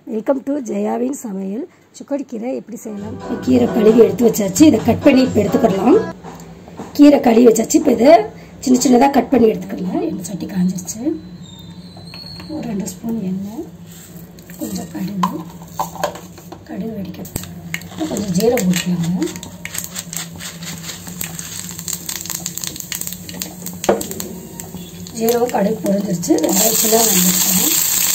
welcome to ஜெயாவின் சமையல் சுக்கடி கீரை எப்படி செய்யலாம் கீரை கழுவி எடுத்து வச்சாச்சு இதை கட் பண்ணி இப்போ எடுத்துக்கலாம் கீரை கழுவி வச்சாச்சு இப்போ இதை சின்ன சின்னதாக கட் பண்ணி எடுத்துக்கலாம் எண்ணெய் சட்டி காஞ்சிருச்சு ஒரு ரெண்டு ஸ்பூன் எண்ணெய் கொஞ்சம் கடுகு கடுகு வெடிக்கணும் அப்புறம் கொஞ்சம் ஜீரகம் போட்டுக்கலாங்க ஜீரகம் கடுகு பொரிஞ்சிருச்சு வெங்காயத்தில் வந்துருக்கோம்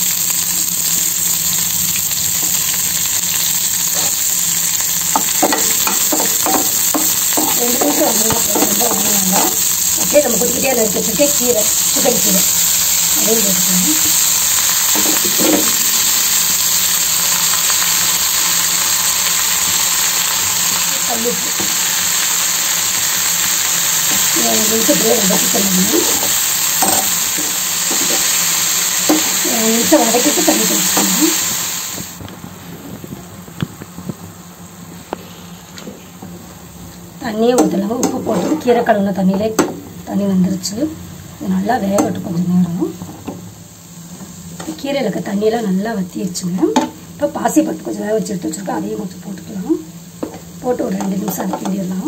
ரெண்டு நிமிஷம் வந்தீங்கன்னா ரொம்ப வாங்க வேண்டாம் அப்படியே நம்ம குட்டிக்கிட்டே நறுக்கி வச்சுருக்க கீரை சிக்கன் கீரை அதையும் போட்டுக்கலாம் கல்லுப்பு நிமிஷத்துலேயே வதக்கி பண்ணணும் நிமிஷம் வதக்கிட்டு தண்ணி தெளிச்சுக்கணும் தண்ணியே ஊற்றலாம் உப்பு போட்டு கீரை கழுவுன தண்ணியிலே தண்ணி வந்துருச்சு இது நல்லா வேகட்டும் கொஞ்சம் நேரம் கீரையில் இருக்க தண்ணியெல்லாம் நல்லா வத்திடுச்சுங்க இப்போ பாசி பருப்பு கொஞ்சம் வேக வச்சு எடுத்து வச்சுருக்கோம் அதையும் கொஞ்சம் போட்டுக்கலாம் போட்டு ஒரு ரெண்டு நிமிஷம் அது கிண்டிடலாம்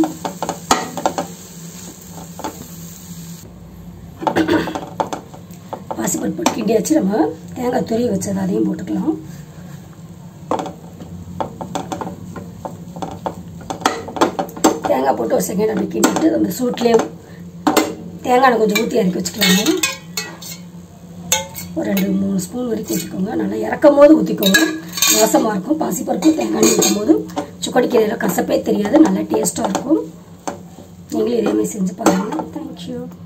பாசிப்பருப்பு போட்டு கிண்டியாச்சு நம்ம தேங்காய் துருவி வச்சது அதையும் போட்டுக்கலாம் தேங்காய் போட்டு ஒரு செகண்ட் அப்படி கிண்டிட்டு அந்த சூட்லேயே தேங்காய் கொஞ்சம் ஊற்றி இறக்கி வச்சுக்கலாங்க ஒரு ரெண்டு மூணு ஸ்பூன் வரைக்கும் ஊற்றிக்கோங்க நல்லா இறக்கும் போது ஊற்றிக்கோங்க வாசமாக இருக்கும் பாசிப்பருப்பு தேங்காய் ஊற்றும் போது சுக்கடி கீரையில் கசப்பே தெரியாது நல்லா டேஸ்ட்டாக இருக்கும் நீங்களும் இதேமாதிரி செஞ்சு பாருங்கள் தேங்க்யூ